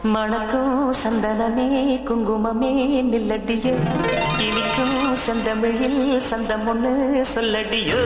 மணக்கும் சந்தனமே குங்குமமே நில்லடியோ இனிக்கும் செந்தமிழில் சந்தம் ஒண்ணு சொல்லடியோ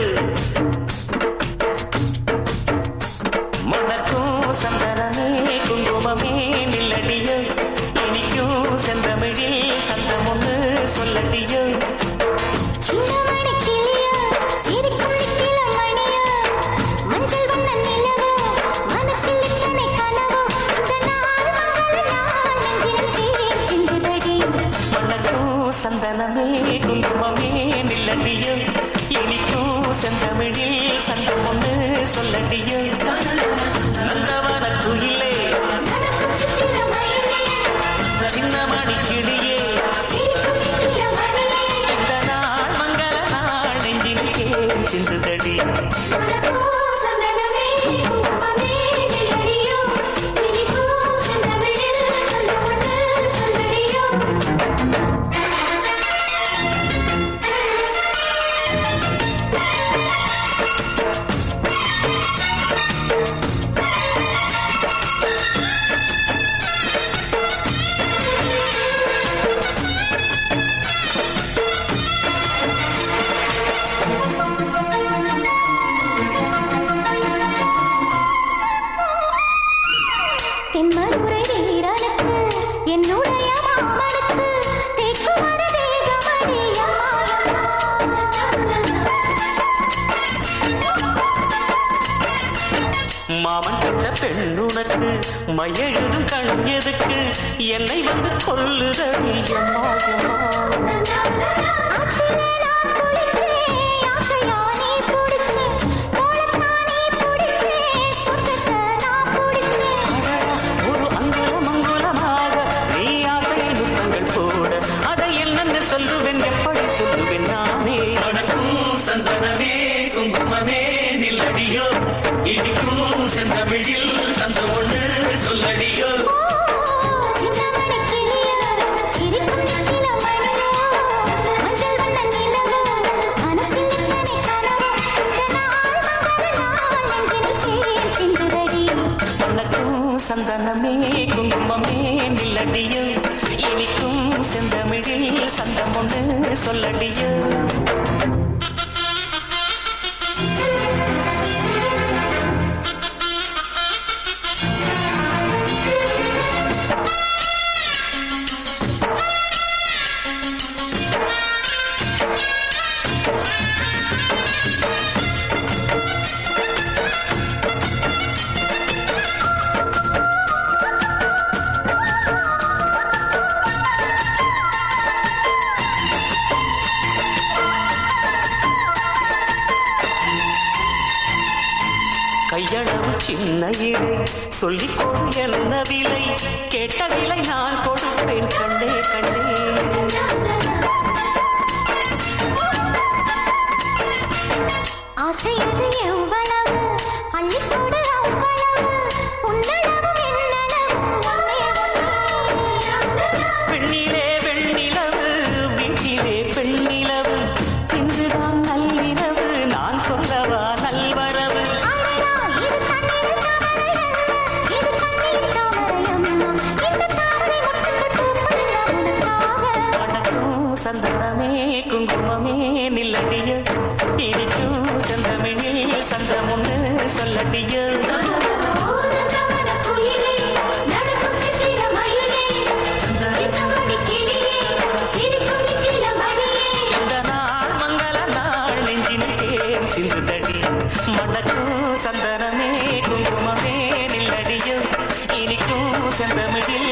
மணக்கும் சந்தனமே குங்குமமே நில்லடியோ இனிக்கும் செந்தமிழில் சந்தம் ஒண்ணு சொல்லடியோ சின்ன மணிக்கிளியோ, சிரிக்கும் நிக்கில மணியோ, மஞ்சள் வண்ண நிலவோ, மனசில் இத்தனை கனவோ, இந்த நாள் மங்கள நாள் நெஞ்சினில் தேன் சிந்துதடி. மணக்கும் சந்தனமே குங்குமமே நில்லடியோ இனிக்கும் செந்தமிழில் சந்தம் ஒண்ணு சொல்லடியோ நந்தவன குயிலே நடக்கும் சித்திர மயிலே, சின்ன மணி கிளியே சிரிக்கும் நிக்கில மணியே, இந்த நாள் மங்கள நாள் நெஞ்சினில் சிந்துதடி மணக்கும் சந்தனமே, குங்குமமே, நிலடியோ, இனிக்கும் செந்தமிழில் சந்தம் ஒண்ணு சொல்லடியோ. தென்மதுரை வீரனுக்கு என்னுடைய மாமனுக்கு தேக்குமர தேகமணியா மாமன் கட்ட பெண்ணுனக்கு மையெழுதும் கண் எதுக்கு என்னை வந்து கொல்லுதடி எம்மா எம்மா ஆத்திலே நான் குளிச்சே ஆசையா நீ புடிச்சே கோலத்தா நீ புடிச்சே சொர்க்கத்தை நான் புடிச்சே ஒரு அங்குலம் அங்குலமாக நீ ஆசை நுட்பங்கள் போட அதை என்னென்னு சொல்லுவேன் எப்படி சொல்லுவேன் நானே வணக்கும் சந்தனமே குங்குமமே நில்லடியோ இனிக்கும் செந்தமிழில் சந்தம் ஒண்ணு சொல்லடியோ சின்ன மணிக்கிளியோ சிரிக்கும் நிக்கில மணியோ மஞ்சள் வண்ண நிலவோ மனசில் இத்தனை கனவோ இந்த நாள் மங்கள நாள் நெஞ்சினில் தேன் சிந்துதடி வணக்கம் சந்தனமே குங்குமமே நில்லடியோ இனிக்கும் செந்தமிழில் சந்தம் ஒன்று சொல்லடியோ கையளவு சின்ன இலை சொல்லிக் கொடு என்ன விலை கேட்ட விலை நான் கொடுப்பேன் கண்ணே கண்ணே ஆசையது எவ்வளவு அள்ளிக்கொடு அவ்வளவு உன்னளவு என்னளவு ஒன்னே ஒன்னே பெண்ணிலே வெண்ணிலவு வீட்டிலே பெண்ணிலவு இன்றுதான் நள்ளிரவு நான் சொல்லவா நல்வரவு அடடா, இது கண்ணீர் தாமரை அல்ல, இது கண்ணீர் தாமரை அம்மா. இந்த தாமரை முட்டுக்கு பூப்பதுங்க உனக்காக. வணக்கம் சந்தனமே குங்குமமே நில்லடிய இனிக்கும் செந்தமிழில் சந்தம் ஒன்று சொல்லடிய ஓரத்தவன குயிலே, நடக்கும் சித்திர மயிலே, சின்னமணி கிளியே, சிரிக்கும் நித்தில மணியே. இந்த நாள் மங்கள நாள் நெஞ்சினில் சிந்துதடி மணக்கும் சந்தனமே குங்குமமே நில்லடிய இனிக்கும் செந்தமிழில்